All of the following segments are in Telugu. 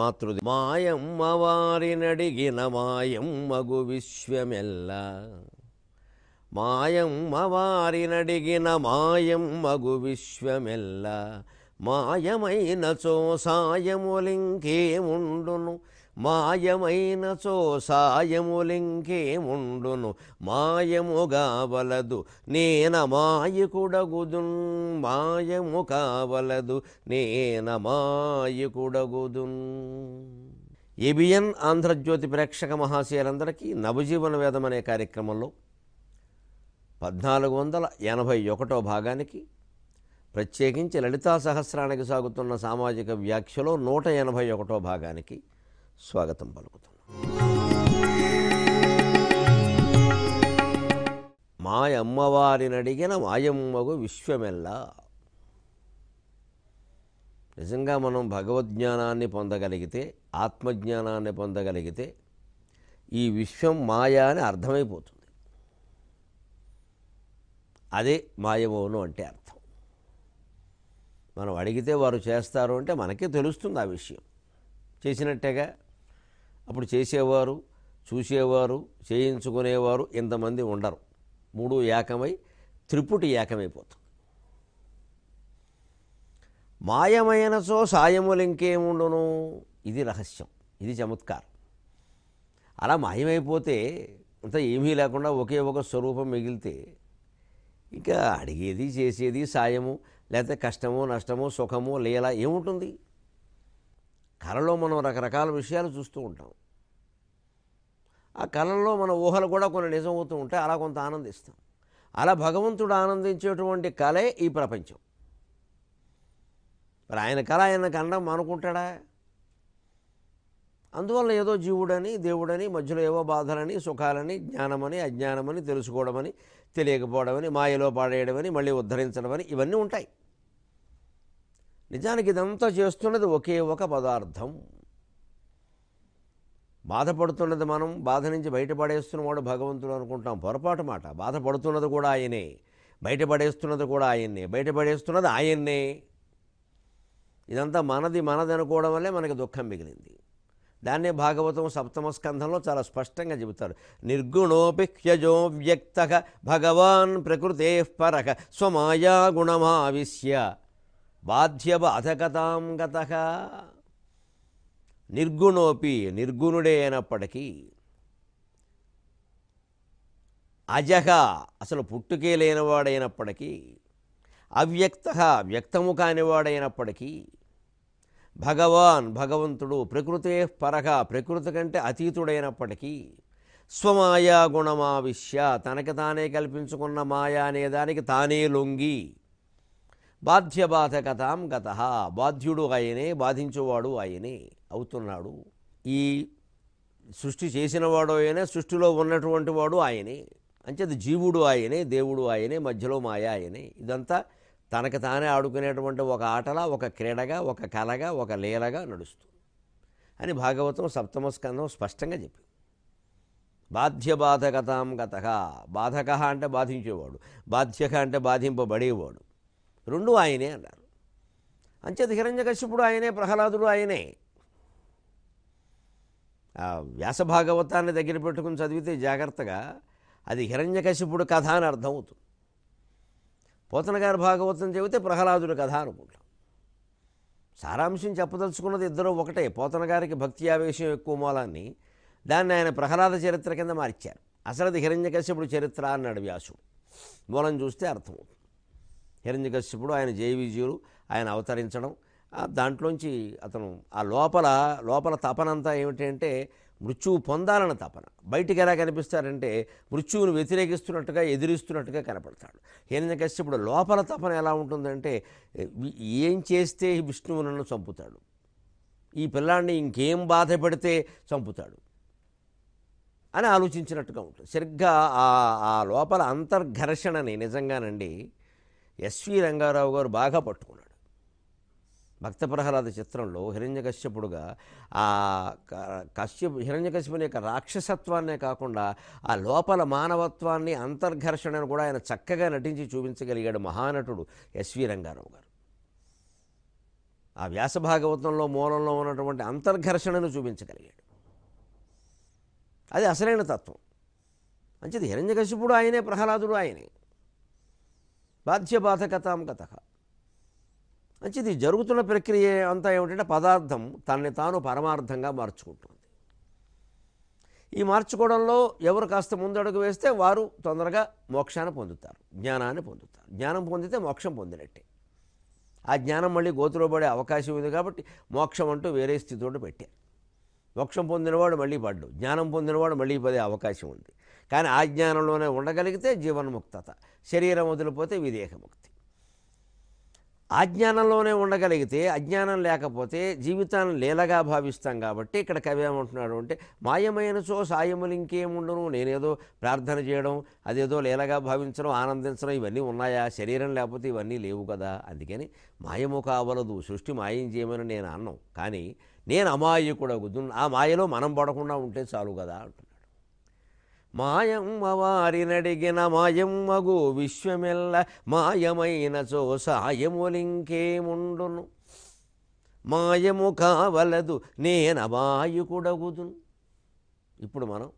మాతృది మాయమ్మ వారినడిగిన మాయమ్మగు విశ్వమెల్ల మాయమ్మ వారినడిగిన మాయమ్మగు విశ్వమెల్ల మాయమైనచో సాయములింకేముండును మాయమైనచో సాయములింకేముండును మాయము కావలదు నేన మాయకుడగుదున్ మాయము కావలదు నేన మాయకుడగుదున్ ఏబిఎన్ ఆంధ్రజ్యోతి ప్రేక్షక మహాశయులందరికీ నవజీవన వేదం అనే కార్యక్రమంలో పద్నాలుగు వందల ఎనభై ఒకటో భాగానికి ప్రత్యేకించి లలితా సహస్రానికి సాగుతున్న సామాజిక వ్యాఖ్యలో నూట ఎనభై ఒకటో భాగానికి స్వాగతం పలుకుతున్నాం మాయమ్మవారినడిగిన మాయమ్మగు విశ్వమెల్లా నిజంగా మనం భగవద్జ్ఞానాన్ని పొందగలిగితే ఆత్మజ్ఞానాన్ని పొందగలిగితే ఈ విశ్వం మాయా అని అర్థమైపోతుంది అదే మాయమోను అంటే అర్థం మనం అడిగితే వారు చేస్తారు అంటే మనకే తెలుస్తుంది ఆ విషయం చేసినట్టేగా అప్పుడు చేసేవారు చూసేవారు చేయించుకునేవారు ఇంతమంది ఉండరు మూడు ఏకమై త్రిపుటి ఏకమైపోతుంది మాయమైనచో సాయములింకేముండును ఇది రహస్యం ఇది చమత్కారం అలా మాయమైపోతే అంత ఏమీ లేకుండా ఒకే ఒక స్వరూపం మిగిలితే ఇంకా అడిగేది చేసేది సాయము లేకపోతే కష్టము నష్టము సుఖము లీల ఏముంటుంది కళలో మనం రకరకాల విషయాలు చూస్తూ ఉంటాం ఆ కళల్లో మన ఊహలు కూడా కొన్ని నిజం అవుతూ ఉంటాయి అలా కొంత ఆనందిస్తాం అలా భగవంతుడు ఆనందించేటువంటి కళే ఈ ప్రపంచం మరి ఆయన కళ ఆయన కనడం అనుకుంటాడా అందువల్ల ఏదో జీవుడని దేవుడని మధ్యలో ఏవో బాధలని సుఖాలని జ్ఞానమని అజ్ఞానమని తెలుసుకోవడమని తెలియకపోవడమని మాయలో పాడేయడమని మళ్ళీ ఉద్ధరించడమని ఇవన్నీ ఉంటాయి నిజానికి ఇదంతా చేస్తున్నది ఒకే ఒక పదార్థం బాధపడుతున్నది మనం బాధ నుంచి బయటపడేస్తున్నవాడు భగవంతుడు అనుకుంటాం పొరపాటు మాట బాధపడుతున్నది కూడా ఆయనే బయటపడేస్తున్నది కూడా ఆయన్నే బయటపడేస్తున్నది ఆయన్నే ఇదంతా మనది మనది అనుకోవడం వల్లే మనకి దుఃఖం మిగిలింది దాన్నే భాగవతం సప్తమ స్కంధంలో చాలా స్పష్టంగా చెబుతారు నిర్గుణోపి హ్యజో వ్యక్త భగవాన్ ప్రకృతే పరక స్వమాయా గుణమావిశ్య బాధ్య బాధకతాం గత నిర్గుణోపి నిర్గుణుడే అయినప్పటికీ అజహ అసలు పుట్టుకే లేనివాడైనప్పటికీ అవ్యక్త వ్యక్తము కానివాడైనప్పటికీ భగవాన్ భగవంతుడు ప్రకృతే పరగ ప్రకృతి కంటే అతీతుడైనప్పటికీ స్వమాయా గుణమావిశ్య తనకి తానే కల్పించుకున్న మాయా అనే దానికి తానే లొంగి బాధ్యబాధకతాం గత బాధ్యుడు ఆయనే బాధించేవాడు ఆయనే అవుతున్నాడు ఈ సృష్టి చేసినవాడు ఆయనే సృష్టిలో ఉన్నటువంటి వాడు ఆయనే అంచేది జీవుడు ఆయనే దేవుడు ఆయనే మధ్యలో మాయ ఆయనే ఇదంతా తనకు తానే ఆడుకునేటువంటి ఒక ఆటలా ఒక క్రీడగా ఒక కళగా ఒక లీలగా నడుస్తుంది అని భాగవతం సప్తమ స్కందం స్పష్టంగా చెప్పింది బాధ్యబాధకతాం గత బాధక అంటే బాధించేవాడు బాధ్యక అంటే బాధింపబడేవాడు రెండు ఆయనే అన్నారు అంచేది హిరణ్యకశ్యపుడు ఆయనే ప్రహ్లాదుడు ఆయనే ఆ వ్యాస భాగవతాన్ని దగ్గర పెట్టుకుని చదివితే జాగ్రత్తగా అది హిరణ్యకశిపుడు కథ అని అర్థం అవుతుంది పోతన గారి భాగవతం చెబితే ప్రహ్లాదుడి కథ అనుకుంటాం సారాంశం చెప్పదలుచుకున్నది ఇద్దరు ఒకటే పోతన గారికి భక్తి ఆవేశం ఎక్కువ మూలాన్ని దాన్ని ఆయన ప్రహ్లాద చరిత్ర కింద మార్చారు అసలు అది హిరణ్యకశ్యపుడు చరిత్ర అన్నాడు వ్యాసుడు మూలం చూస్తే అర్థమవుతుంది హిరణ్యకశ్యపుడు ఆయన జయ విజయులు ఆయన అవతరించడం ఆ దాంట్లోంచి అతను ఆ లోపల లోపల తపనంతా ఏమిటంటే మృత్యువు పొందాలన్న తపన బయటికి ఎలా కనిపిస్తారంటే మృత్యువును వ్యతిరేకిస్తున్నట్టుగా ఎదిరిస్తున్నట్టుగా కనపడతాడు హిరణ్యకశ్యపుడు లోపల తపన ఎలా ఉంటుందంటే వి- ఏం చేస్తే ఈ విష్ణువు నన్ను చంపుతాడు ఈ పిల్లాడిని ఇంకేం బాధ పెడితే చంపుతాడు అని ఆలోచించినట్టుగా ఉంటుంది సరిగ్గా ఆ ఆ లోపల అంతర్ఘర్షణని నిజంగానండి ఎస్వి రంగారావు గారు బాగా పట్టుకున్నాడు భక్త ప్రహ్లాద చిత్రంలో హిరణ్యకశ్యపుడుగా ఆ క- కశ్యప్ హిరణ్యకశ్యపుని యొక్క రాక్షసత్వాన్నే కాకుండా ఆ లోపల మానవత్వాన్ని అంతర్ఘర్షణను కూడా ఆయన చక్కగా నటించి చూపించగలిగాడు మహానటుడు ఎస్వి రంగారావు గారు ఆ వ్యాస భాగవతంలో మూలంలో ఉన్నటువంటి అంతర్ఘర్షణను చూపించగలిగాడు అది అసలైన తత్వం మంచిది హిరణ్యకశిపుడు ఆయనే ప్రహ్లాదుడు ఆయనే బాధ్యబాధకతాం కథ మంచిది జరుగుతున్న ప్రక్రియ అంతా ఏమిటంటే పదార్థం తనని తాను పరమార్థంగా మార్చుకుంటుంది ఈ మార్చుకోవడంలో ఎవరు కాస్త ముందడుగు వేస్తే వారు తొందరగా మోక్షాన్ని పొందుతారు జ్ఞానాన్ని పొందుతారు జ్ఞానం పొందితే మోక్షం పొందినట్టే ఆ జ్ఞానం మళ్ళీ గోతులో పడే అవకాశం ఉంది కాబట్టి మోక్షం అంటూ వేరే స్థితితో పెట్టారు మోక్షం పొందినవాడు మళ్ళీ పడ్డు జ్ఞానం పొందినవాడు మళ్ళీ పడే అవకాశం ఉంది కానీ ఆ జ్ఞానంలోనే ఉండగలిగితే జీవన్ముక్తత శరీరం వదిలిపోతే విదేహముక్తి ఆ జ్ఞానంలోనే ఉండగలిగితే అజ్ఞానం లేకపోతే జీవితాన్ని లీలగా భావిస్తాం కాబట్టి ఇక్కడ కవి ఏమంటున్నాడు అంటే మాయమైనచో సాయములు ఇంకేముండును నేనేదో ప్రార్థన చేయడం అదేదో లీలగా భావించడం ఆనందించడం ఇవన్నీ ఉన్నాయా శరీరం లేకపోతే ఇవన్నీ లేవు కదా అందుకని మాయము కావలదు సృష్టి మాయం చేయమని నేను అన్నాం కానీ నేను అమాయకుడగు ఆ మాయలో మనం పడకుండా ఉంటే చాలు కదా అంటున్నాడు మాయమ్మ వారినడిగిన మాయమ్మగు విశ్వమెల్ల మాయమైనచో సాయములింకేముండును మాయము కావలదు నేనమాయకుడగుదును ఇప్పుడు మనం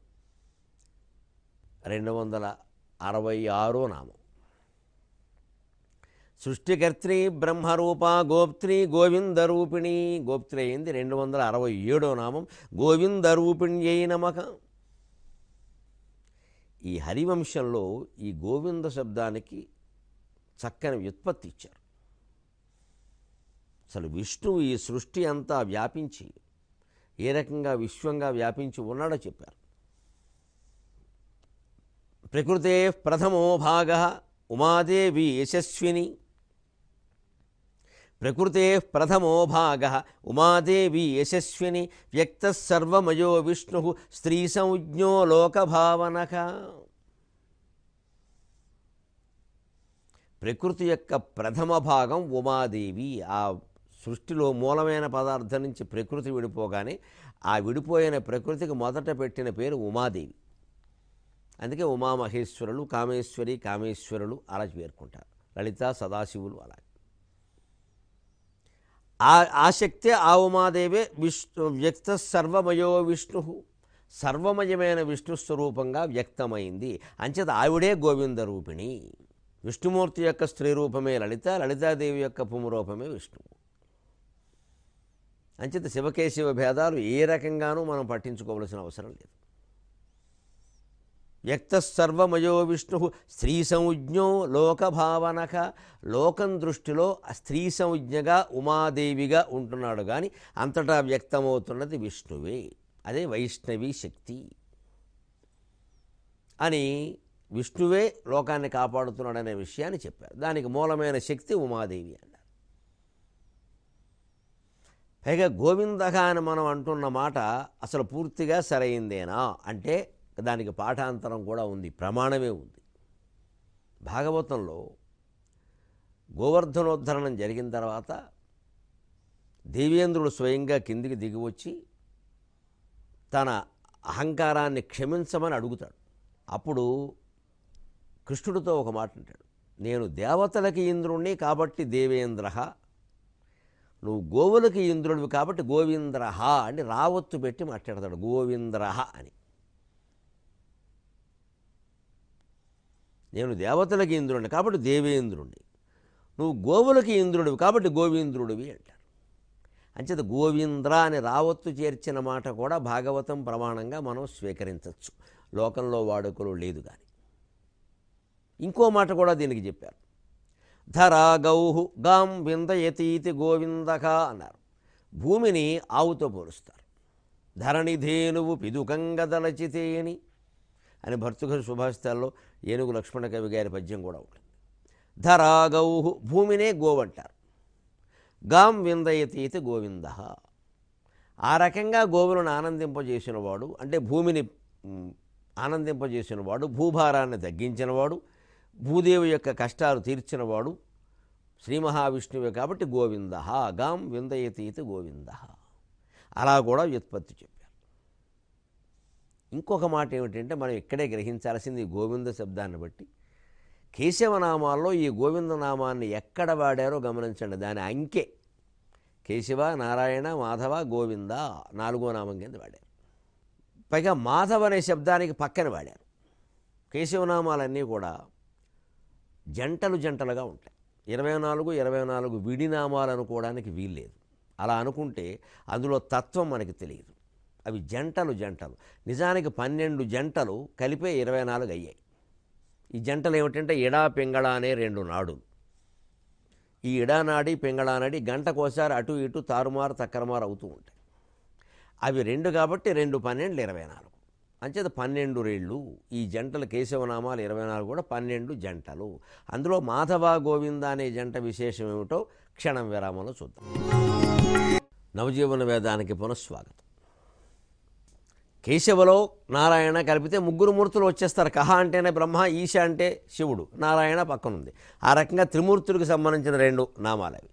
రెండు వందల అరవై ఆరో నామం సృష్టికర్త్రి బ్రహ్మరూప గోప్త్రి గోవిందరూపిణి గోప్త్రి అయింది రెండు వందల అరవై ఏడో నామం గోవిందరూపిణ్యై నమక ఈ హరివంశంలో ఈ గోవింద శబ్దానికి చక్కని వ్యుత్పత్తి ఇచ్చారు అసలు విష్ణువు ఈ సృష్టి అంతా వ్యాపించి ఏ రకంగా విశ్వంగా వ్యాపించి ఉన్నాడో చెప్పారు ప్రకృతే ప్రథమో భాగ ఉమాదేవి యశస్విని ప్రకృతే ప్రథమో భాగ ఉమాదేవి యశస్విని వ్యక్త సర్వమయో విష్ణు స్త్రీ సంజ్ఞో లోకభావనక ప్రకృతి యొక్క ప్రథమ భాగం ఉమాదేవి ఆ సృష్టిలో మూలమైన పదార్థం నుంచి ప్రకృతి విడిపోగానే ఆ విడిపోయిన ప్రకృతికి మొదట పెట్టిన పేరు ఉమాదేవి అందుకే ఉమామహేశ్వరులు కామేశ్వరి కామేశ్వరులు అలా పేర్కొంటారు లలిత సదాశివులు అలా ఆ ఆ శక్తే ఆ ఉమాదేవే విష్ణు వ్యక్త సర్వమయో విష్ణు సర్వమయమైన విష్ణు స్వరూపంగా వ్యక్తమైంది అంచేత ఆవిడే గోవింద రూపిణి విష్ణుమూర్తి యొక్క స్త్రీ రూపమే లలిత లలితాదేవి యొక్క పుంరూపమే విష్ణువు అంచేత శివకేశవ భేదాలు ఏ రకంగానూ మనం పట్టించుకోవలసిన అవసరం లేదు వ్యక్త సర్వమయో విష్ణు స్త్రీ సంజ్ఞో లోకభావనక లోకం దృష్టిలో స్త్రీ సంజ్ఞగా ఉమాదేవిగా ఉంటున్నాడు కానీ అంతటా వ్యక్తమవుతున్నది విష్ణువే అదే వైష్ణవి శక్తి అని విష్ణువే లోకాన్ని కాపాడుతున్నాడనే విషయాన్ని చెప్పారు దానికి మూలమైన శక్తి ఉమాదేవి అన్నారు పైగా గోవిందగా అని మనం అంటున్న మాట అసలు పూర్తిగా సరైందేనా అంటే దానికి పాఠాంతరం కూడా ఉంది ప్రమాణమే ఉంది భాగవతంలో గోవర్ధనోద్ధరణం జరిగిన తర్వాత దేవేంద్రుడు స్వయంగా కిందికి దిగి వచ్చి తన అహంకారాన్ని క్షమించమని అడుగుతాడు అప్పుడు కృష్ణుడితో ఒక మాట అంటాడు నేను దేవతలకి ఇంద్రుణ్ణి కాబట్టి దేవేంద్ర నువ్వు గోవులకి ఇంద్రుడివి కాబట్టి గోవింద్రహ అని రావత్తు పెట్టి మాట్లాడతాడు గోవింద్రహ అని నేను దేవతలకి ఇంద్రుడిని కాబట్టి దేవేంద్రుడిని నువ్వు గోవులకి ఇంద్రుడివి కాబట్టి గోవింద్రుడివి అంటారు అంచేత గోవింద్ర అని రావత్తు చేర్చిన మాట కూడా భాగవతం ప్రమాణంగా మనం స్వీకరించవచ్చు లోకంలో వాడుకలు లేదు కానీ ఇంకో మాట కూడా దీనికి చెప్పారు ధరా గౌహు గాం విందయతీతి గోవిందక అన్నారు భూమిని ఆవుతో పోలుస్తారు ధరణిధేనువు పిదుకంగదలచితే అని అని భర్తృహరి సుభాషితాల్లో ఏనుగు లక్ష్మణ కవి గారి పద్యం కూడా ఉంటుంది ధరా గౌహు భూమినే గోవంటారు గాం విందయతీతి గోవింద ఆ రకంగా గోవులను ఆనందింపజేసినవాడు అంటే భూమిని మ్, ఆనందింపజేసినవాడు భూభారాన్ని తగ్గించినవాడు భూదేవి యొక్క కష్టాలు తీర్చినవాడు శ్రీ మహావిష్ణువే కాబట్టి గోవింద గాం విందయతీతి గోవింద అలా కూడా వ్యుత్పత్తి చెప్పారు ఇంకొక మాట ఏమిటంటే మనం ఇక్కడే గ్రహించాల్సింది ఈ గోవింద శబ్దాన్ని బట్టి కేశవనామాల్లో ఈ గోవింద నామాన్ని ఎక్కడ వాడారో గమనించండి దాని అంకె కేశవ నారాయణ మాధవ గోవింద నాలుగో నామం కింద వాడారు పైగా మాధవ్ అనే శబ్దానికి పక్కన వాడారు కేశవనామాలన్నీ కూడా జంటలు జంటలుగా ఉంటాయి ఇరవై నాలుగు ఇరవై నాలుగు విడినామాలు అనుకోవడానికి వీల్లేదు అలా అనుకుంటే అందులో తత్వం మనకి తెలియదు అవి జంటలు జంటలు నిజానికి పన్నెండు జంటలు కలిపే ఇరవై నాలుగు అయ్యాయి ఈ జంటలు ఏమిటంటే ఇడా పింగళ అనే రెండు నాడులు ఈ ఇడానాడి పింగళానాడి గంటకోసారి అటు ఇటు తారుమారు తక్కరమారు అవుతూ ఉంటాయి అవి రెండు కాబట్టి రెండు పన్నెండు ఇరవై నాలుగు అంచేత పన్నెండు రేళ్ళు ఈ జంటలు కేశవనామాలు ఇరవై నాలుగు కూడా పన్నెండు జంటలు అందులో మాధవ గోవింద అనే జంట విశేషం ఏమిటో క్షణం విరామంలో చూద్దాం నవజీవన వేదానికి పునఃస్వాగతం కేశవలో నారాయణ కలిపితే ముగ్గురు మూర్తులు వచ్చేస్తారు కహ అంటేనే బ్రహ్మ ఈశ అంటే శివుడు నారాయణ పక్కనుంది ఆ రకంగా త్రిమూర్తులకు సంబంధించిన రెండు నామాలు అవి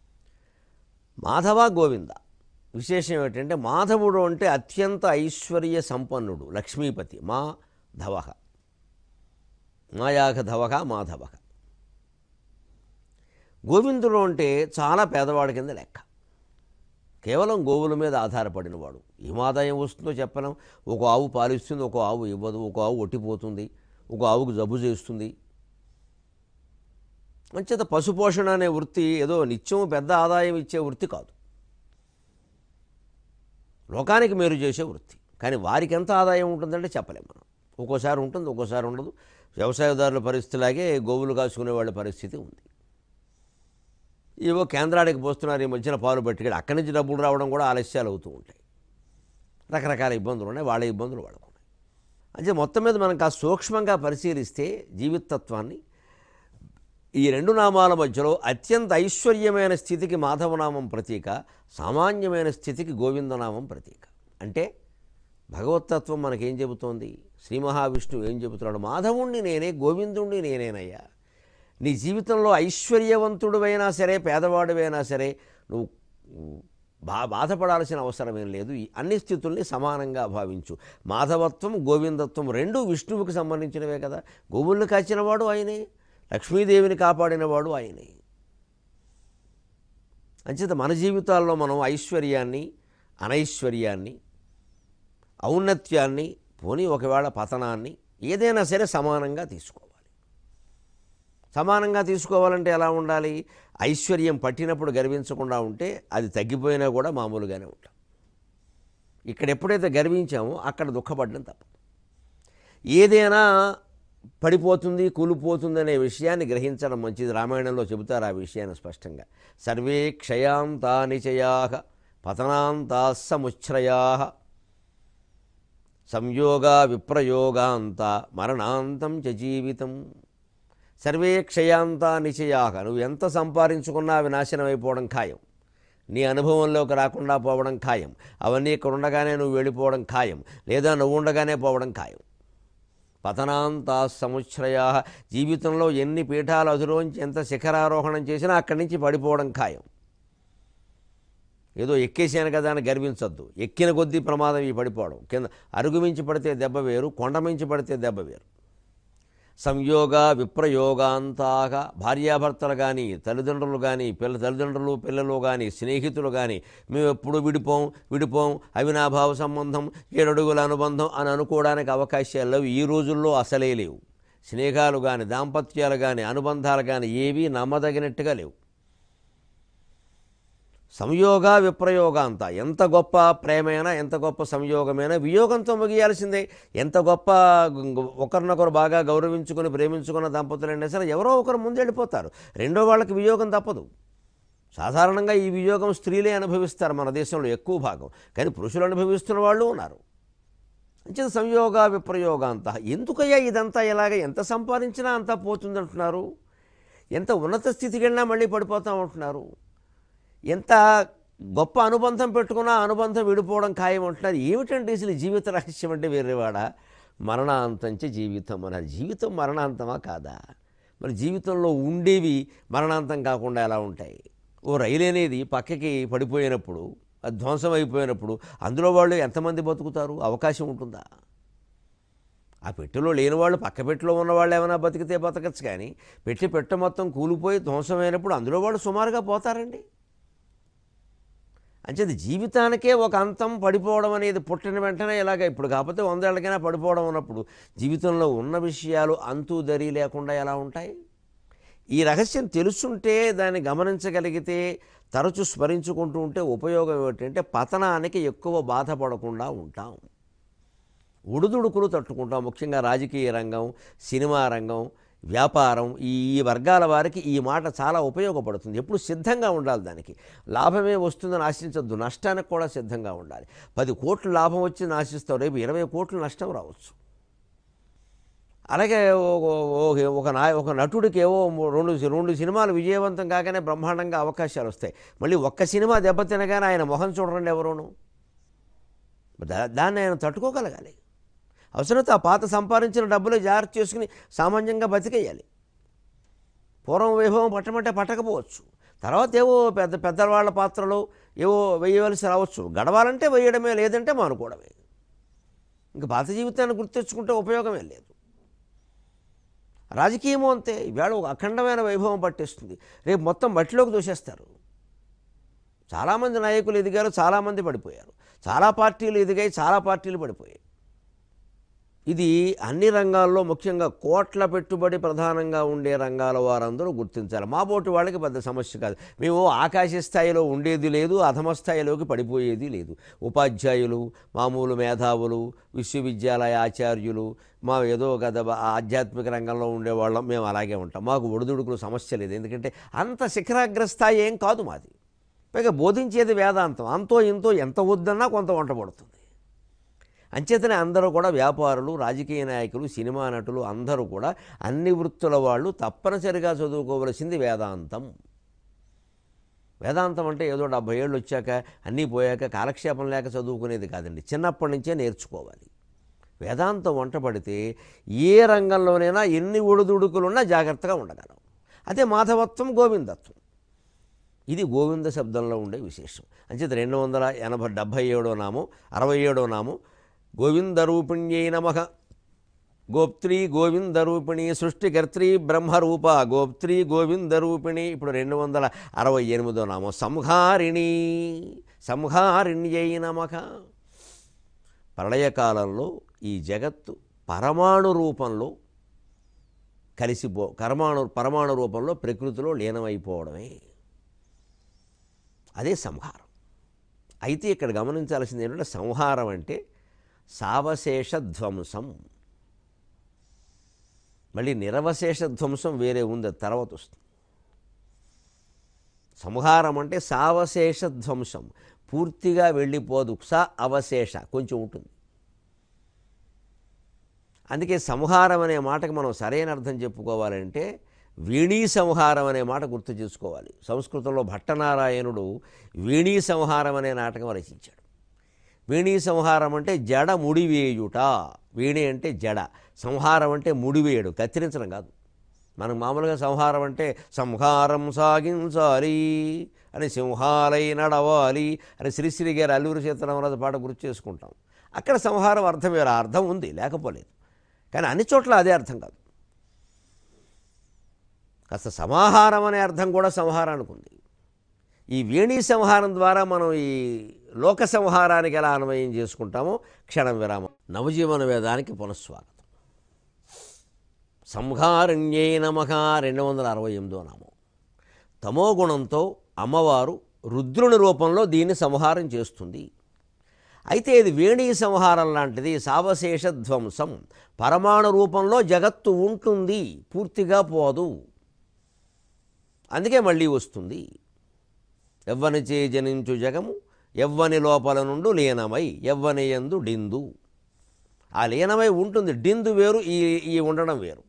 మాధవ గోవింద విశేషం ఏమిటంటే మాధవుడు అంటే అత్యంత ఐశ్వర్య సంపన్నుడు లక్ష్మీపతి మా ధవహ మాయాఘ ధవహ మాధవహ గోవిందుడు అంటే చాలా పేదవాడి కింద లెక్క కేవలం గోవుల మీద ఆధారపడినవాడు ఏం ఆదాయం వస్తుందో చెప్పలేం ఒక ఆవు పాలిస్తుంది ఒక ఆవు ఇవ్వదు ఒక ఆవు ఒట్టిపోతుంది ఒక ఆవుకు జబ్బు చేస్తుంది అంచేత పశుపోషణ అనే వృత్తి ఏదో నిత్యం పెద్ద ఆదాయం ఇచ్చే వృత్తి కాదు లోకానికి మేలు చేసే వృత్తి కానీ వారికి ఎంత ఆదాయం ఉంటుందంటే చెప్పలేం మనం ఒక్కోసారి ఉంటుంది ఒక్కోసారి ఉండదు వ్యవసాయదారుల పరిస్థితిలాగే గోవులు కాసుకునే వాళ్ళ పరిస్థితి ఉంది ఏవో కేంద్రానికి పోస్తున్నారు ఈ మధ్యన పాలు పట్టుకెళ్ళి అక్కడి నుంచి డబ్బులు రావడం కూడా ఆలస్యాలు అవుతూ ఉంటాయి రకరకాల ఇబ్బందులు ఉన్నాయి వాళ్ళ ఇబ్బందులు వాళ్ళకు ఉన్నాయి అంటే మొత్తం మీద మనం కాస్త సూక్ష్మంగా పరిశీలిస్తే జీవితత్వాన్ని ఈ రెండు నామాల మధ్యలో అత్యంత ఐశ్వర్యమైన స్థితికి మాధవనామం ప్రతీక సామాన్యమైన స్థితికి గోవిందనామం ప్రతీక అంటే భగవతత్వం మనకేం చెబుతోంది శ్రీ మహావిష్ణువు ఏం చెబుతున్నాడు మాధవుణ్ణి నేనే గోవిందుణ్ణి నేనేనయ్యా నీ జీవితంలో ఐశ్వర్యవంతుడివైనా సరే పేదవాడివైనా సరే నువ్వు బా బాధపడాల్సిన అవసరం ఏం లేదు ఈ అన్ని స్థితుల్ని సమానంగా భావించు మాధవత్వం గోవిందత్వం రెండు విష్ణువుకి సంబంధించినవే కదా గోవుల్ని కాచినవాడు ఆయనే లక్ష్మీదేవిని కాపాడినవాడు ఆయనే అంచేత మన జీవితాల్లో మనం ఐశ్వర్యాన్ని అనైశ్వర్యాన్ని ఔన్నత్యాన్ని పోనీ ఒకవేళ పతనాన్ని ఏదైనా సరే సమానంగా తీసుకోవాలి సమానంగా తీసుకోవాలంటే ఎలా ఉండాలి ఐశ్వర్యం పట్టినప్పుడు గర్వించకుండా ఉంటే అది తగ్గిపోయినా కూడా మామూలుగానే ఉంటాం ఇక్కడ ఎప్పుడైతే గర్వించామో అక్కడ దుఃఖపడడం తప్పదు ఏదైనా పడిపోతుంది కూలిపోతుంది అనే విషయాన్ని గ్రహించడం మంచిది రామాయణంలో చెబుతారు ఆ విషయాన్ని స్పష్టంగా సర్వే క్షయాంతా నిచయా పతనాంతా సముచ్ఛ్రయా సంయోగా విప్రయోగాంత మరణాంతం చ జీవితం సర్వే క్షయాంతా నిచయాక నువ్వు ఎంత సంపాదించుకున్నా అవి నాశనం అయిపోవడం ఖాయం నీ అనుభవంలోకి రాకుండా పోవడం ఖాయం అవన్నీ ఇక్కడ ఉండగానే నువ్వు వెళ్ళిపోవడం ఖాయం లేదా నువ్వు ఉండగానే పోవడం ఖాయం పతనాంతా సముచ్ఛ్రయా జీవితంలో ఎన్ని పీఠాలు అదురోంచి ఎంత శిఖరారోహణం చేసినా అక్కడి నుంచి పడిపోవడం ఖాయం ఏదో ఎక్కేసాను కదా అని గర్వించొద్దు ఎక్కిన కొద్దీ ప్రమాదం ఈ పడిపోవడం కింద అరుగు మించి పడితే దెబ్బ వేరు కొండ మించి పడితే దెబ్బ వేరు సంయోగ విప్రయోగాంతాగా భార్యాభర్తలు కానీ తల్లిదండ్రులు కానీ పిల్ల తల్లిదండ్రులు పిల్లలు కానీ స్నేహితులు కానీ మేము ఎప్పుడు విడిపోం విడిపోం అవినాభావ సంబంధం ఏడడుగుల అనుబంధం అని అనుకోవడానికి అవకాశాలు లేవు ఈ రోజుల్లో అసలే లేవు స్నేహాలు కానీ దాంపత్యాలు కానీ అనుబంధాలు కానీ ఏవీ నమ్మదగినట్టుగా లేవు సంయోగ విప్రయోగాంత ఎంత గొప్ప ప్రేమైనా ఎంత గొప్ప సంయోగమైనా వియోగంతో ముగియాల్సిందే ఎంత గొప్ప ఒకరినొకరు బాగా గౌరవించుకుని ప్రేమించుకున్న దంపతులైనా సరే ఎవరో ఒకరు ముందు వెళ్ళిపోతారు రెండో వాళ్ళకి వియోగం తప్పదు సాధారణంగా ఈ వియోగం స్త్రీలే అనుభవిస్తారు మన దేశంలో ఎక్కువ భాగం కానీ పురుషులు అనుభవిస్తున్న వాళ్ళు ఉన్నారు అంచేత సంయోగ విప్రయోగాంత ఎందుకయ్యా ఇదంతా ఇలాగ ఎంత సంపాదించినా అంతా పోతుందంటున్నారు ఎంత ఉన్నత స్థితికి వెళ్ళినా మళ్ళీ పడిపోతామంటున్నారు ఎంత గొప్ప అనుబంధం పెట్టుకున్నా అనుబంధం విడిపోవడం ఖాయం అంటున్నారు ఏమిటంటే అసలు ఈ జీవిత రహస్యం అంటే వేరేవాడ మరణాంతంచే జీవితం అన్నారు జీవితం మరణాంతమా కాదా మరి జీవితంలో ఉండేవి మరణాంతం కాకుండా ఎలా ఉంటాయి ఓ రైలు అనేది పక్కకి పడిపోయినప్పుడు అది ధ్వంసం అయిపోయినప్పుడు అందులో వాళ్ళు ఎంతమంది బతుకుతారు అవకాశం ఉంటుందా ఆ పెట్టెలో లేని వాళ్ళు పక్క పెట్టెలో ఉన్న వాళ్ళు ఏమైనా బతికితే బతకచ్చు కానీ పెట్టి పెట్టె మొత్తం కూలిపోయి ధ్వంసమైనప్పుడు అందులో వాళ్ళు సుమారుగా పోతారండి అంచేది జీవితానికే ఒక అంతం పడిపోవడం అనేది పుట్టిన వెంటనే ఇలాగ ఇప్పుడు కాకపోతే వందేళ్లకైనా పడిపోవడం ఉన్నప్పుడు జీవితంలో ఉన్న విషయాలు అంతు దరి లేకుండా ఎలా ఉంటాయి ఈ రహస్యం తెలుసుంటే దాన్ని గమనించగలిగితే తరచు స్మరించుకుంటూ ఉంటే ఉపయోగం ఏమిటంటే పతనానికి ఎక్కువ బాధపడకుండా ఉంటాం ఉడుదుడుకులు తట్టుకుంటాం ముఖ్యంగా రాజకీయ రంగం సినిమా రంగం వ్యాపారం ఈ ఈ వర్గాల వారికి ఈ మాట చాలా ఉపయోగపడుతుంది ఎప్పుడు సిద్ధంగా ఉండాలి దానికి లాభమే వస్తుందని ఆశించద్దు నష్టానికి కూడా సిద్ధంగా ఉండాలి పది కోట్లు లాభం వచ్చిందని ఆశిస్తాం రేపు ఇరవై కోట్లు నష్టం రావచ్చు అలాగే ఒక- ఒక- ఒక నాయ ఒక నటుడికి ఏవో రెండు రెండు సినిమాలు విజయవంతం కాగానే బ్రహ్మాండంగా అవకాశాలు వస్తాయి మళ్ళీ ఒక్క సినిమా దెబ్బతినగానే ఆయన మొహం చూడండి ఎవరోను దా దాన్ని ఆయన తట్టుకోగలగాలి అవసరమైతే ఆ పాత సంపాదించిన డబ్బులు జాగ్రత్త చేసుకుని సామాన్యంగా బతికేయాలి పూర్వం వైభవం పట్టమంటే పట్టకపోవచ్చు తర్వాత ఏవో పెద్ద పెద్దవాళ్ళ పాత్రలు ఏవో వేయవలసి రావచ్చు గడవాలంటే వేయడమే లేదంటే మానుకోవడమే ఇంక పాత జీవితాన్ని గుర్తెచ్చుకుంటే ఉపయోగమే లేదు రాజకీయము అంతే ఈవేళ ఒక అఖండమైన వైభవం పట్టేస్తుంది రేపు మొత్తం మట్టిలోకి దూసేస్తారు చాలామంది నాయకులు ఎదిగారు చాలామంది పడిపోయారు చాలా పార్టీలు ఎదిగాయి చాలా పార్టీలు పడిపోయాయి ఇది అన్ని రంగాల్లో ముఖ్యంగా కోట్ల పెట్టుబడి ప్రధానంగా ఉండే రంగాల వారందరూ గుర్తించాలి మా బోటి వాళ్ళకి పెద్ద సమస్య కాదు మేము ఆకాశ స్థాయిలో ఉండేది లేదు అధమ స్థాయిలోకి పడిపోయేది లేదు ఉపాధ్యాయులు మామూలు మేధావులు విశ్వవిద్యాలయ ఆచార్యులు మా ఏదో గద ఆధ్యాత్మిక రంగంలో ఉండేవాళ్ళం మేము అలాగే ఉంటాం మాకు ఒడిదుడుకులు సమస్య లేదు ఎందుకంటే అంత శిఖరాగ్రస్థాయి ఏం కాదు మాది పైగా బోధించేది వేదాంతం అంతో ఇంతో ఎంత వద్దన్నా కొంత వంట పడుతుంది అంచేతనే అందరూ కూడా వ్యాపారులు రాజకీయ నాయకులు సినిమా నటులు అందరూ కూడా అన్ని వృత్తుల వాళ్ళు తప్పనిసరిగా చదువుకోవలసింది వేదాంతం వేదాంతం అంటే ఏదో డెబ్బై ఏళ్ళు వచ్చాక అన్నీ పోయాక కాలక్షేపం లేక చదువుకునేది కాదండి చిన్నప్పటి నుంచే నేర్చుకోవాలి వేదాంతం వంట పడితే ఏ రంగంలోనైనా ఎన్ని ఒడిదుడుకులున్నా జాగ్రత్తగా ఉండగలం అదే మాధవత్వం గోవిందత్వం ఇది గోవింద శబ్దంలో ఉండే విశేషం అంచేత రెండు వందల ఎనభై డెబ్భై ఏడో నామం అరవై ఏడో నామం గోవిందరూపిణ్యై నమ గోప్త్రి గోవిందరూపిణి సృష్టికర్త్రి బ్రహ్మరూప గోప్త్రి గోవిందరూపిణి ఇప్పుడు రెండు వందల అరవై ఎనిమిదో నామం సంహారిణి సంహారిణ్యై నమః ప్రళయకాలంలో ఈ జగత్తు పరమాణు రూపంలో కలిసిపో పరమాణు పరమాణు రూపంలో ప్రకృతిలో లీనమైపోవడమే అదే సంహారం అయితే ఇక్కడ గమనించాల్సింది ఏంటంటే సంహారం అంటే సావశేష ధ్వంసం మళ్ళీ నిరవశేష ధ్వంసం వేరే ఉంది అది తర్వాత వస్తుంది సంహారం అంటే సావశేష ధ్వంసం పూర్తిగా వెళ్ళిపోదు స అవశేష కొంచెం ఉంటుంది అందుకే సంహారం అనే మాటకు మనం సరైన అర్థం చెప్పుకోవాలంటే వీణీ సంహారం అనే మాట గుర్తు చేసుకోవాలి సంస్కృతంలో భట్టనారాయణుడు వీణీ సంహారం అనే నాటకం రచించాడు వీణీ సంహారం అంటే జడ ముడివేయుట వీణి అంటే జడ సంహారం అంటే ముడివేయడు కత్తిరించడం కాదు మనకు మామూలుగా సంహారం అంటే సంహారం సాగించాలి అని సింహాలై నడవాలి అని శ్రీశ్రీ గారు అల్లూరి సీతారామరాజు పాట గుర్తు చేసుకుంటాం అక్కడ సంహారం అర్థం వేరే అర్థం ఉంది లేకపోలేదు కానీ అన్ని చోట్ల అదే అర్థం కాదు కాస్త సమాహారం అనే అర్థం కూడా సంహారానికి ఉంది ఈ వేణీ సంహారం ద్వారా మనం ఈ లోక సంహారానికి ఎలా అన్వయం చేసుకుంటామో క్షణం విరామం నవజీవన వేదానికి పునఃస్వాగతం సంహారణ్యే నమః రెండు వందల అరవై ఎనిమిదో నామం తమో గుణంతో అమ్మవారు రుద్రుని రూపంలో దీన్ని సంహారం చేస్తుంది అయితే ఇది వేణీ సంహారం లాంటిది సావశేష ధ్వంసం పరమాణు రూపంలో జగత్తు ఉంటుంది పూర్తిగా పోదు అందుకే మళ్ళీ వస్తుంది ఎవ్వనిచే జనించు జగము ఎవ్వని లోపల నుండు లీనమై ఎవ్వని ఎందు డిందు ఆ లీనమై ఉంటుంది డిందు వేరు ఈ ఈ ఉండడం వేరు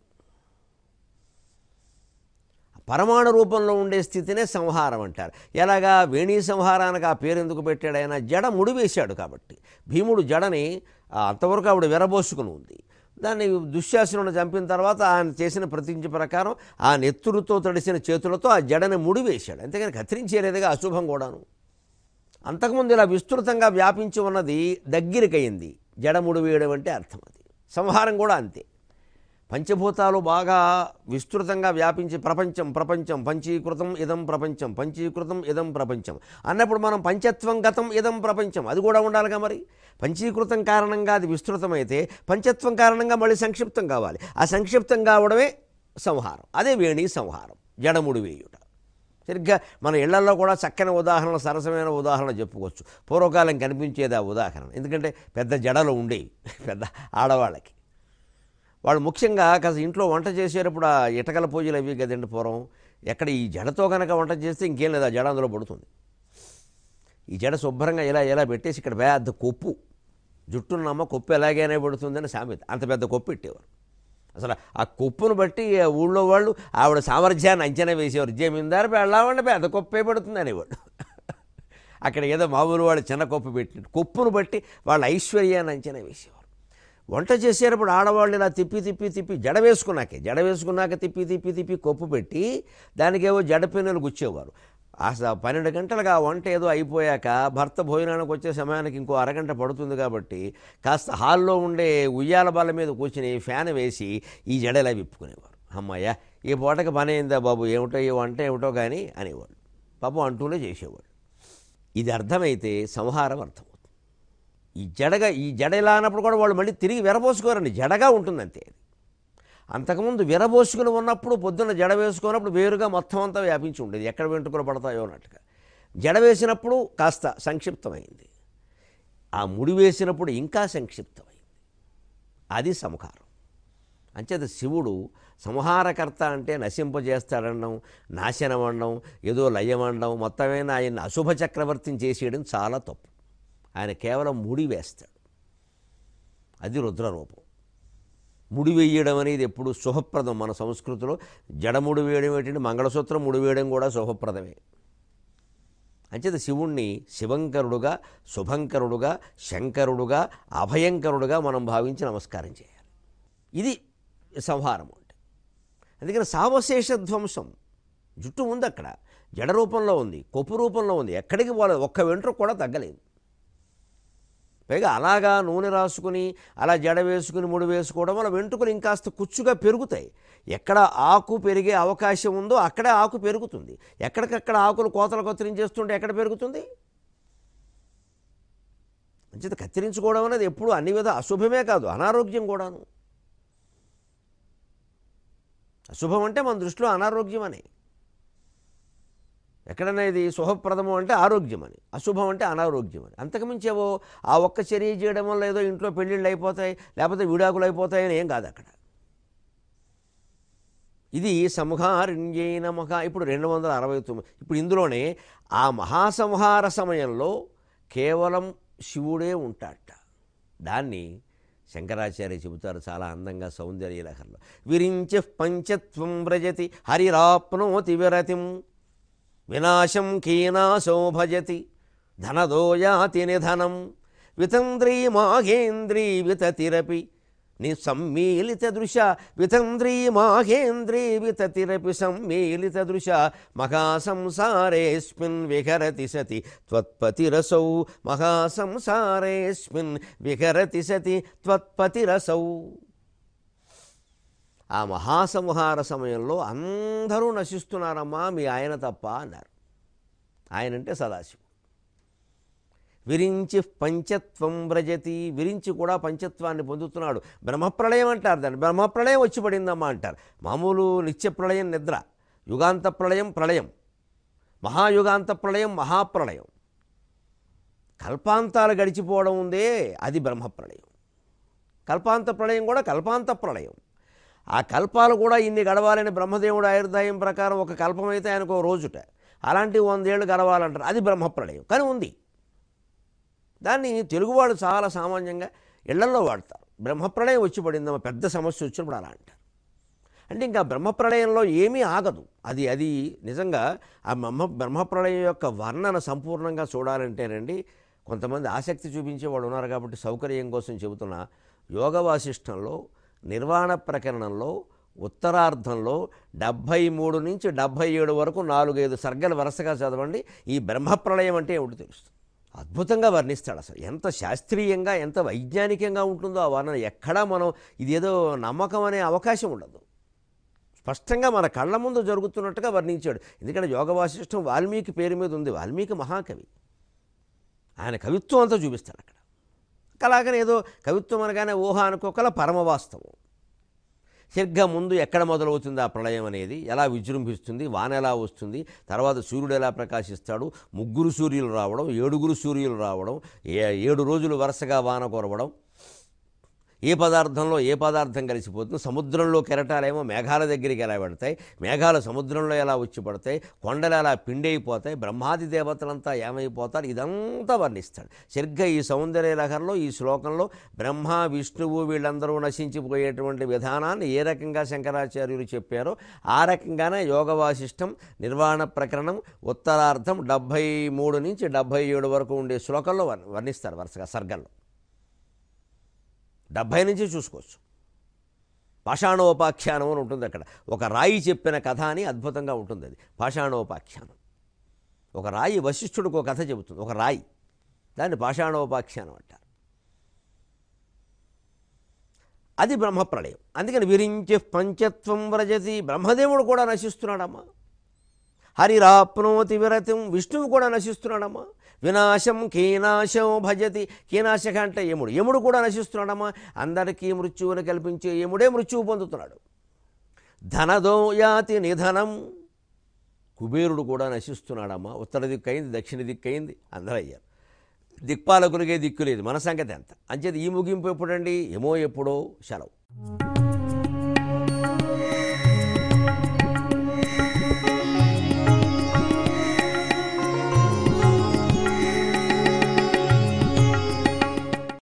పరమాణు రూపంలో ఉండే స్థితినే సంహారం అంటారు ఎలాగా వేణీ సంహారానికి ఆ పేరు ఎందుకు పెట్టాడు ఆయన జడ ముడివేశాడు కాబట్టి భీముడు జడని ఆ, అంతవరకు ఆవిడ విరబోసుకుని ఉంది దాన్ని దుశ్శాసనుడు చంపిన తర్వాత ఆయన చేసిన ప్రతిజ్ఞ ప్రకారం ఆ నెత్తురుతో తడిసిన చేతులతో ఆ జడని ముడివేశాడు అంతేగాని కత్తిరించేలేదుగా అశుభం కూడాను అంతకుముందు ఇలా విస్తృతంగా వ్యాపించి ఉన్నది దగ్గరికయింది జడ ముడివేయడం అంటే అర్థం అది సంహారం కూడా అంతే పంచభూతాలు బాగా విస్తృతంగా వ్యాపించి ప్రపంచం ప్రపంచం పంచీకృతం ఇదం ప్రపంచం పంచీకృతం ఇదం ప్రపంచం అన్నప్పుడు మనం పంచత్వం గతం ఇదం ప్రపంచం అది కూడా ఉండాలిగా మరి పంచీకృతం కారణంగా అది విస్తృతమైతే పంచత్వం కారణంగా మళ్ళీ సంక్షిప్తం కావాలి ఆ సంక్షిప్తం కావడమే సంహారం అదే వేణి సంహారం జడముడు వేయుట సరిగ్గా మన ఇళ్లలో కూడా చక్కని ఉదాహరణ సరసమైన ఉదాహరణ చెప్పుకోవచ్చు పూర్వకాలం కనిపించేది ఆ ఉదాహరణ ఎందుకంటే పెద్ద జడలు ఉండేవి పెద్ద ఆడవాళ్ళకి వాళ్ళు ముఖ్యంగా కాస్త ఇంట్లో వంట చేసేటప్పుడు ఆ ఇటకల పూజలు అవి కదండి పూర్వం ఎక్కడ ఈ జడతో కనుక వంట చేస్తే ఇంకేం లేదు ఆ జడ అందులో పడుతుంది ఈ జడ శుభ్రంగా ఇలా ఇలా పెట్టేసి ఇక్కడ పెద్ద కొప్పు జుట్టున్నమ్మ కొప్పు ఎలాగైనా పడుతుందని సామెత అంత పెద్ద కొప్పు పెట్టేవారు అసలు ఆ కొప్పును బట్టి ఆ ఊళ్ళో వాళ్ళు ఆవిడ సామర్థ్యాన్ని అంచనా వేసేవారు జమీందారు వెళ్ళామంటే పెద్ద కొప్పే పడుతుంది అనేవాడు అక్కడ ఏదో మామూలు వాడు చిన్న కొప్పు పెట్టినట్టు కొప్పును బట్టి వాళ్ళ ఐశ్వర్యాన్ని అంచనా వేసేవారు వంట చేసేటప్పుడు ఆడవాళ్ళు ఇలా తిప్పి తిప్పి తిప్పి జడ వేసుకున్నాకే జడ వేసుకున్నాక తిప్పి తిప్పి తిప్పి కొప్పు పెట్టి దానికేవో జడ పిన్నులు గుచ్చేవారు అసలు పన్నెండు గంటలుగా ఆ వంట ఏదో అయిపోయాక భర్త భోజనానికి వచ్చే సమయానికి ఇంకో అరగంట పడుతుంది కాబట్టి కాస్త హాల్లో ఉండే ఉయ్యాల బాల మీద కూర్చుని ఫ్యాన్ వేసి ఈ జడలా విప్పుకునేవారు అమ్మయ్య ఈ పూటకి పని అయిందా బాబు ఏమిటో ఈ వంట ఏమిటో కానీ అనేవాళ్ళు పాపం అంటూనే చేసేవాళ్ళు ఇది అర్థమైతే సంహారం అర్థమవుతుంది ఈ జడగా ఈ జడ ఇలా అన్నప్పుడు కూడా వాళ్ళు మళ్ళీ తిరిగి విరబోసుకోరండి జడగా ఉంటుంది అంతే అది అంతకుముందు విరబోసుకుని ఉన్నప్పుడు పొద్దున్న జడ వేసుకున్నప్పుడు వేరుగా మొత్తం అంతా వ్యాపించి ఉండేది ఎక్కడ వెంట్రుకలు పడతాయో అన్నట్టుగా జడ వేసినప్పుడు కాస్త సంక్షిప్తమైంది ఆ ముడి వేసినప్పుడు ఇంకా సంక్షిప్తమైంది అది సంహారం అంచేత శివుడు సంహారకర్త అంటే నశింపజేస్తాడనడం నాశనం అనడం ఏదో లయం అనడం మొత్తమైన ఆయన అశుభ చక్రవర్తిని చేసేయడం చాలా తప్పు ఆయన కేవలం ముడి వేస్తాడు అది రుద్రరూపం ముడి వేయడం అనేది ఎప్పుడు శుభప్రదం మన సంస్కృతిలో జడముడి వేయడం ఏంటంటే మంగళసూత్రం ముడి వేయడం కూడా శుభప్రదమే అంచేత శివుణ్ణి శివంకరుడుగా శుభంకరుడుగా శంకరుడుగా అభయంకరుడుగా మనం భావించి నమస్కారం చేయాలి ఇది సంహారం అంటే అందుకని సావశేష ధ్వంసం జుట్టు ఉంది అక్కడ జడ రూపంలో ఉంది కొప్పు రూపంలో ఉంది ఎక్కడికి పోలేదు ఒక్క వెంట్రుక కూడా తగ్గలేదు పైగా అలాగా నూనె రాసుకుని అలా జడ వేసుకుని ముడి వేసుకోవడం వల్ల వెంట్రుకలు ఇంకాస్త కుచ్చుగా పెరుగుతాయి ఎక్కడ ఆకు పెరిగే అవకాశం ఉందో అక్కడే ఆకు పెరుగుతుంది ఎక్కడికక్కడ ఆకులు కోతలు కత్తిరించేస్తుంటే ఎక్కడ పెరుగుతుంది అంచేత కత్తిరించుకోవడం అనేది ఎప్పుడు అన్ని విధ అశుభమే కాదు అనారోగ్యం కూడాను అశుభం అంటే మన దృష్టిలో అనారోగ్యం అని ఎక్కడైనా ఇది శుభప్రదము అంటే ఆరోగ్యం అని అశుభం అంటే అనారోగ్యం అని అంతకుమించేవో ఆ ఒక్క చర్య చేయడం వల్ల ఏదో ఇంట్లో పెళ్ళిళ్ళు అయిపోతాయి లేకపోతే విడాకులు అయిపోతాయి అని ఏం కాదు అక్కడ ఇది సంహారణ్యే నమః ఇప్పుడు రెండు వందల అరవై తొమ్మిది ఇప్పుడు ఇందులోనే ఆ మహాసంహార సమయంలో కేవలం శివుడే ఉంటాడట దాన్ని శంకరాచార్య చెబుతారు చాలా అందంగా సౌందర్య లహరిలో విరించి పంచత్వం వ్రజతి హరిరాప్నోతి విరతిం వినాశం కీనాశో భజతి ధనదోయాతి నిధనం వితంద్రీ మాఘేంద్రీ వితతిరపి నిసమ్మీలిత దృశ వితంద్రీ మాఘేంద్రీ వితతిరపి సమ్మీలిత దృశ మహాసంసారేస్మిన్ విహరతి సతి త్వత్పతిరసౌ మహాసంసారేస్మిన్ విహరతి సతి త్వత్పతిరసౌ ఆ మహాసంహార సమయంలో అందరూ నశిస్తున్నారమ్మా మీ ఆయన తప్ప అన్నారు ఆయన అంటే సదాశివుడు విరించి పంచత్వం వ్రజతి విరించి కూడా పంచత్వాన్ని పొందుతున్నాడు బ్రహ్మప్రళయం అంటారు దాన్ని బ్రహ్మప్రళయం వచ్చి పడిందమ్మా అంటారు మామూలు నిత్య ప్రళయం నిద్ర యుగాంత ప్రళయం ప్రళయం మహాయుగాంత ప్రళయం మహాప్రళయం కల్పాంతాలు గడిచిపోవడం ఉందే అది బ్రహ్మప్రళయం కల్పాంత ప్రళయం కూడా కల్పాంత ప్రళయం ఆ కల్పాలు కూడా ఇన్ని గడవాలని బ్రహ్మదేవుడు ఆయుర్దాయం ప్రకారం ఒక కల్పం అయితే ఆయనకు ఒక రోజుట అలాంటి వందేళ్ళు గడవాలంటారు అది బ్రహ్మప్రళయం కానీ ఉంది దాన్ని తెలుగువాడు చాలా సామాన్యంగా ఇళ్లల్లో వాడతారు బ్రహ్మప్రళయం వచ్చి పడిందమ్మ పెద్ద సమస్య వచ్చినప్పుడు అలా అంటారు అంటే ఇంకా బ్రహ్మప్రళయంలో ఏమీ ఆగదు అది అది నిజంగా ఆ బ్రహ్మ బ్రహ్మప్రళయం యొక్క వర్ణన సంపూర్ణంగా చూడాలంటేనండి కొంతమంది ఆసక్తి చూపించే వాళ్ళు ఉన్నారు కాబట్టి సౌకర్యం కోసం చెబుతున్న యోగ వాసిష్టంలో నిర్వాణ ప్రకరణంలో ఉత్తరార్ధంలో డెబ్భై మూడు నుంచి డెబ్భై ఏడు వరకు నాలుగైదు సర్గలు వరుసగా చదవండి ఈ బ్రహ్మప్రళయం అంటే ఏమిటి తెలుస్తుంది అద్భుతంగా వర్ణిస్తాడు అసలు ఎంత శాస్త్రీయంగా ఎంత వైజ్ఞానికంగా ఉంటుందో ఆ వర్ణన ఎక్కడా మనం ఇదేదో నమ్మకం అనే అవకాశం ఉండదు స్పష్టంగా మన కళ్ళ ముందు జరుగుతున్నట్టుగా వర్ణించాడు ఎందుకంటే యోగ వాసిష్టం వాల్మీకి పేరు మీద ఉంది వాల్మీకి మహాకవి ఆయన కవిత్వం అంతా చూపిస్తాడు అక్కడ అలాగనే ఏదో కవిత్వం అనగానే ఊహ అనుకోకల పరమవాస్తవం సరిగ్గా ముందు ఎక్కడ మొదలవుతుంది ఆ ప్రళయం అనేది ఎలా విజృంభిస్తుంది వాన ఎలా వస్తుంది తర్వాత సూర్యుడు ఎలా ప్రకాశిస్తాడు ముగ్గురు సూర్యులు రావడం ఏడుగురు సూర్యులు రావడం ఏ ఏడు రోజులు వరుసగా వాన కురవడం ఏ పదార్థంలో ఏ పదార్థం కలిసిపోతుంది సముద్రంలో కెరటాలేమో మేఘాల దగ్గరికి ఎలా పెడతాయి మేఘాలు సముద్రంలో ఎలా వచ్చి పడతాయి కొండలు ఎలా పిండైపోతాయి బ్రహ్మాది దేవతలంతా ఏమైపోతారు ఇదంతా వర్ణిస్తాడు సరిగ్గా ఈ సౌందర్య లహరిలో ఈ శ్లోకంలో బ్రహ్మ విష్ణువు వీళ్ళందరూ నశించిపోయేటువంటి విధానాన్ని ఏ రకంగా శంకరాచార్యులు చెప్పారో ఆ రకంగానే యోగ వాసిష్టం నిర్వాణ ప్రకరణం ఉత్తరార్థం డెబ్భై మూడు నుంచి డెబ్భై ఏడు వరకు ఉండే శ్లోకంలో వర్ణ- వర్ణిస్తారు వరుసగా సర్గల్లో డెబ్భై నుంచి చూసుకోవచ్చు పాషాణోపాఖ్యానం అని ఉంటుంది అక్కడ ఒక రాయి చెప్పిన కథ అని అద్భుతంగా ఉంటుంది అది పాషాణోపాఖ్యానం ఒక రాయి వశిష్ఠుడికి ఒక కథ చెబుతుంది ఒక రాయి దాన్ని పాషాణోపాఖ్యానం అంటారు అది బ్రహ్మప్రళయం అందుకని విరించి పంచత్వం వ్రజతి బ్రహ్మదేవుడు కూడా నశిస్తున్నాడమ్మా హరిరాప్నోతి విరతిం విష్ణువు కూడా నశిస్తున్నాడమ్మా వినాశం కీనాశం భజతి కీనాశక అంటే యముడు యముడు కూడా నశిస్తున్నాడమ్మా అందరికీ మృత్యువుని కల్పించే యముడే మృత్యువు పొందుతున్నాడు ధనదో యాతి నిధనం కుబేరుడు కూడా నశిస్తున్నాడమ్మా ఉత్తర దిక్కు అయింది దక్షిణ దిక్కు అయింది అందరూ అయ్యారు దిక్పాలకులకే దిక్కు లేదు మన సంగతి ఎంత అంచేది ఈ ముగింపు ఎప్పుడండి ఏమో ఎప్పుడో సెలవు